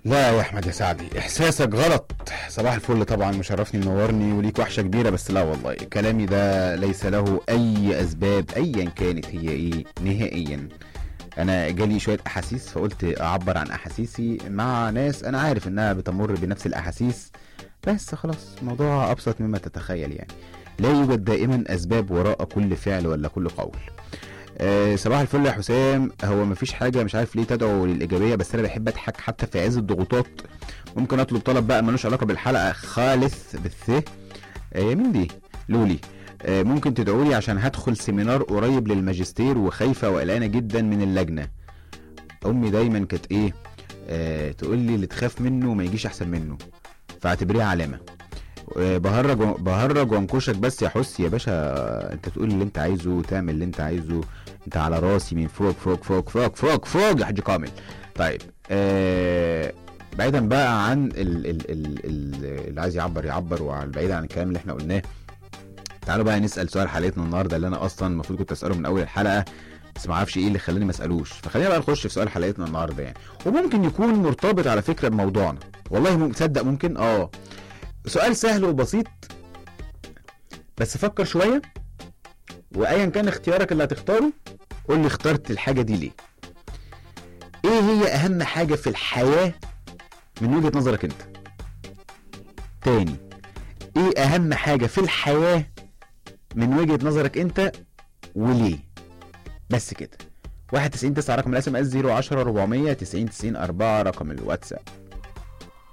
لا يا احمد يا سعدي احساسك غلط صباح الفل طبعا مشرفني منورني وليك وحشه كبيره بس لا والله كلامي ده ليس له اي اسباب ايا كانت هي ايه نهائيا انا جالي شويه احاسيس فقلت اعبر عن احاسيسي مع ناس انا عارف انها بتمر بنفس الاحاسيس بس خلاص الموضوع ابسط مما تتخيل يعني لا يوجد دائما اسباب وراء كل فعل ولا كل قول آه، صباح الفل يا حسام هو مفيش حاجه مش عارف ليه تدعو للايجابيه بس انا بحب اضحك حتى في عز الضغوطات ممكن اطلب طلب بقى ملوش علاقه بالحلقه خالص بالث آه، مين دي لولي آه، ممكن تدعوا لي عشان هدخل سيمينار قريب للماجستير وخايفه وقلقانه جدا من اللجنه امي دايما كانت ايه آه تقول لي اللي تخاف منه ما يجيش احسن منه فاعتبريها علامه آه، بهرج و- بهرج وانكشك بس يا حس يا باشا انت تقول اللي انت عايزه وتعمل اللي انت عايزه انت على راسي من فوق فوق فوق فوق فوق فوق يا حاج كامل طيب آه بعيدا بقى عن ال ال ال ال اللي عايز يعبر يعبر وبعيدا عن الكلام اللي احنا قلناه تعالوا بقى نسال سؤال حلقتنا النهارده اللي انا اصلا المفروض كنت اساله من اول الحلقه بس ما اعرفش ايه اللي خلاني ما اسالوش فخلينا بقى نخش في سؤال حلقتنا النهارده يعني وممكن يكون مرتبط على فكره بموضوعنا والله ممكن تصدق ممكن اه سؤال سهل وبسيط بس فكر شويه وايا كان اختيارك اللي هتختاره قول لي اخترت الحاجه دي ليه ايه هي اهم حاجه في الحياه من وجهه نظرك انت تاني ايه اهم حاجه في الحياه من وجهه نظرك انت وليه بس كده 91 9 رقم الاس ام اس 010 400 90 90 4 رقم الواتساب